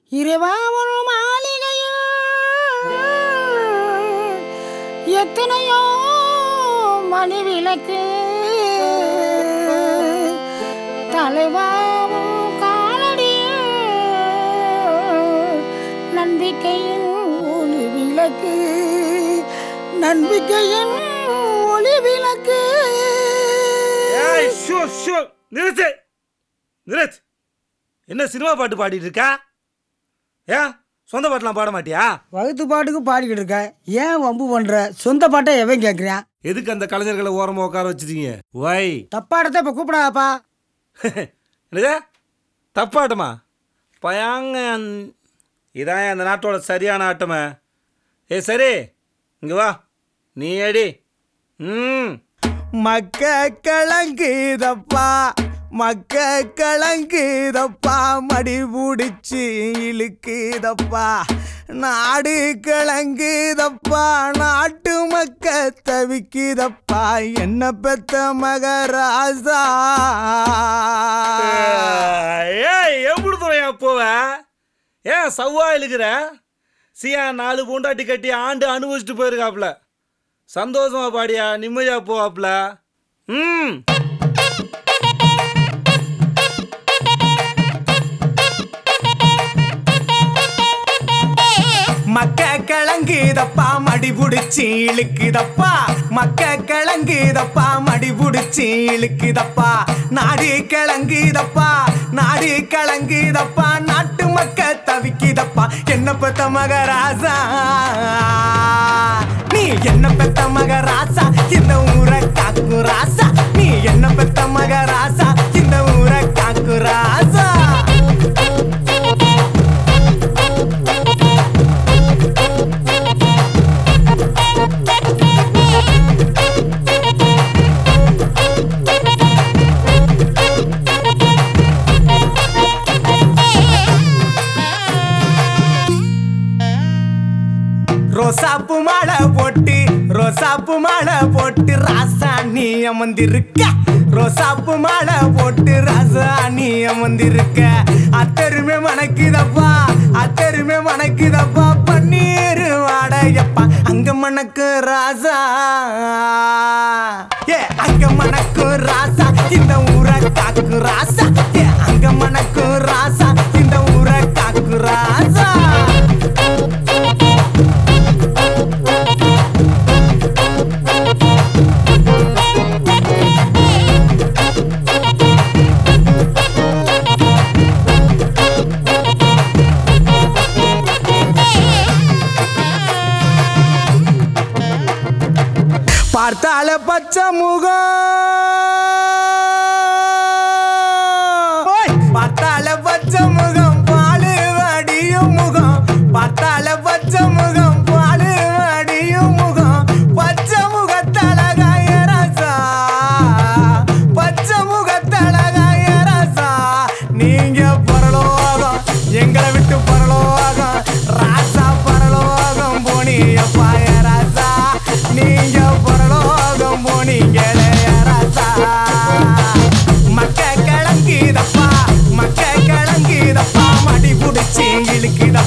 இறைவா ஒரு மாளிகையில் எத்தனையோ மணி விளக்கு தலைவாவும் காலடியில் நம்பிக்கையின் ஒளி விளக்கு நம்பிக்கையின் ஒளி விளக்கு ஏய் ஷோ ஷோ நிறுத்து நிறுத்து என்ன சினிமா பாட்டு பாடிட்டு இருக்கா ஏன் சொந்த பாட்டுலாம் பாட மாட்டியா வகுத்து பாட்டுக்கு பாடிக்கிட்டு இருக்க ஏன் வம்பு பண்ற சொந்த பாட்டை எவன் கேட்குறான் எதுக்கு அந்த கலைஞர்களை ஓரமா உட்கார வச்சிருக்கீங்க வை தப்பாடத்தை இப்போ கூப்பிடாதப்பா என்னது தப்பாட்டமா பயாங்க இதான் அந்த நாட்டோட சரியான ஆட்டமே ஏ சரி இங்க வா நீ அடி ம் மக்க கலங்குதப்பா மக்க கலங்குதப்பா மடி பிடிச்சி இழுக்குதப்பா நாடு கலங்குதப்பா நாட்டு மக்க தவிக்குதப்பா என்ன பெத்த மகராசா ஏய் எப்படி துறையா போவ ஏன் சவ்வா இழுக்கிற சியா நாலு பூண்டாட்டி கட்டி ஆண்டு அனுபவிச்சுட்டு போயிருக்காப்ல சந்தோஷமா பாடியா நிம்மதியா போவாப்ல ம் மக்க கலங்குதப்பா மடி புடிச்சு இழுக்குதப்பா மக்க கலங்குதப்பா மடி புடிச்சு இழுக்குதப்பா நாடு கலங்குதப்பா நாடு கலங்குதப்பா நாட்டு மக்க தவிக்குதப்பா என்ன பெத்த மகராசா நீ என்ன பெத்த மகராசா இந்த ஊரை காக்கு ராசா நீ என்ன பெத்த மகராசா இந்த ஊரை காக்கு ராசா ரோசாப்பு மாலை போட்டு ரோசாப்பு மாலை போட்டு ராசா நீ அமர்ந்திருக்க ரோசாப்பு மாலை போட்டு ராசா நீ அமர்ந்திருக்க அத்தருமே மணக்குதப்பா அத்தருமே மணக்குதப்பா பன்னீர் வாடையப்பா அங்க மணக்கு ராசா ஏ அங்க மணக்கு ராசா இந்த ஊரை காக்கு ராசா ஏ அங்க மணக்கு ராசா இந்த ஊரை காக்கு ராசா பார்த்தால பச்சை முகம் ஓய்! பார்த்தால பச்சை முகம் பாலு வடியும் முகம் பார்த்தால பச்சை முகம் பாலு வடியும் முகம் பச்சை முகத்தழகாய ரசா பச்சை முகத்தழகாய ரசா நீங்க பரலோகம் எங்களை விட்டு பரலோகம் ராசா பரலோகம் போனியப்பா ராசா நீங்க பரலோகம் போனீங்களே ராசா மக்க கிளங்கிதப்பா மக்க கிளங்கிதப்பா மடி புடிச்சு இழுக்கிட